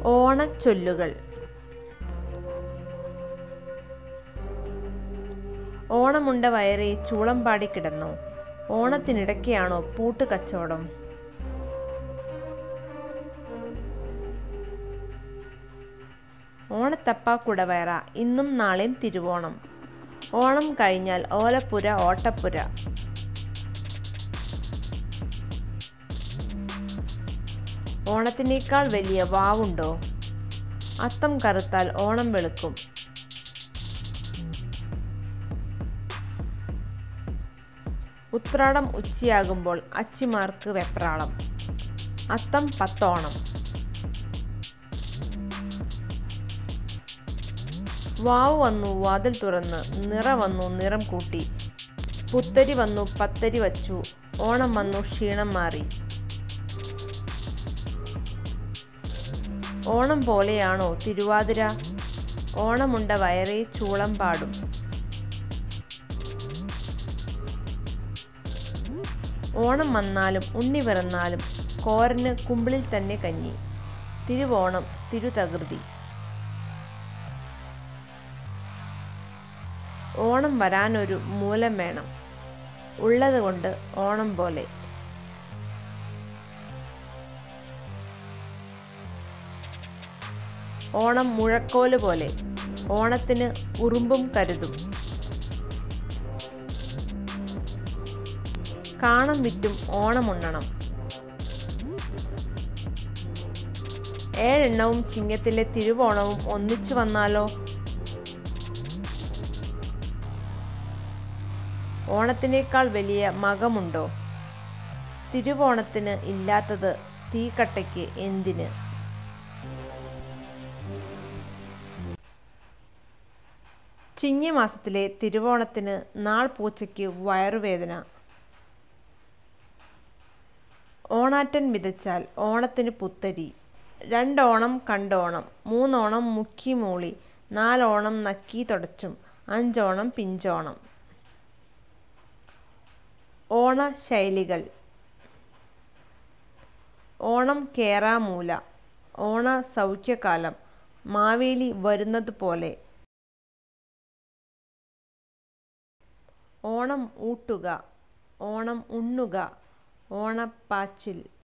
ഓണച്ചൊല്ലുകൾ ഓണമുണ്ട വയറേ ചൂളം പാടി കിടന്നോ ഓണത്തിനിടയ്ക്കാണോ പൂട്ട് കച്ചവടം ഓണത്തപ്പാക്കുടവയറ ഇന്നും നാളെയും തിരുവോണം ഓണം കഴിഞ്ഞാൽ ഓലപ്പുര ഓട്ടപ്പുര ഓണത്തിനേക്കാൾ വലിയ വാവുണ്ടോ അത്തം കറുത്താൽ ഓണം വെളുക്കും ഉത്രാടം ഉച്ചയാകുമ്പോൾ അച്ചിമാർക്ക് വെപ്രാളം അത്തം പത്തോണം വാവ് വന്നു വാതിൽ തുറന്ന് നിറ വന്നു നിറം കൂട്ടി പുത്തരി വന്നു പത്തരി വച്ചു ഓണം വന്നു ക്ഷീണം മാറി ഓണം പോലെയാണോ തിരുവാതിര ഓണമുണ്ട വയറേ ചൂളം പാടും ഓണം വന്നാലും ഉണ്ണി പിറന്നാലും കോരന് കുമ്പിളിൽ തന്നെ കഞ്ഞി തിരുവോണം തിരുതകൃതി ഓണം വരാനൊരു മൂലം വേണം ഉള്ളത് കൊണ്ട് ഓണം പോലെ ഓണം മുഴക്കോല് പോലെ ഓണത്തിന് ഉറുമ്പും കരുതും കാണം വിറ്റും ഓണമുണ്ണണം ഏഴെണ്ണവും ചിങ്ങത്തിലെ തിരുവോണവും ഒന്നിച്ചു വന്നാലോ ഓണത്തിനേക്കാൾ വലിയ മകമുണ്ടോ തിരുവോണത്തിന് ഇല്ലാത്തത് തീക്കട്ടയ്ക്ക് എന്തിന് ചിങ്ങമാസത്തിലെ തിരുവോണത്തിന് നാൾ പൂച്ചയ്ക്ക് വയറുവേദന ഓണാറ്റൻ വിതച്ചാൽ ഓണത്തിന് പുത്തരി രണ്ടോണം കണ്ടോണം മൂന്നോണം മുക്കി മൂളി നാലോണം നക്കി തുടച്ചും അഞ്ചോണം പിഞ്ചോണം ഓണശൈലികൾ ഓണം കേറാമൂല ഓണ സൗഖ്യകാലം മാവേലി വരുന്നത് പോലെ ഓണം ഊട്ടുക ഓണം ഉണ്ണുക ഓണപ്പാച്ചിൽ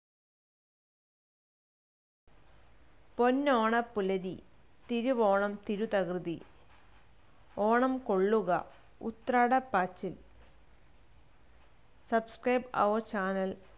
പൊന്നോണപ്പുലരി തിരുവോണം തിരുതകൃതി ഓണം കൊള്ളുക ഉത്രാടപ്പാച്ചിൽ subscribe our channel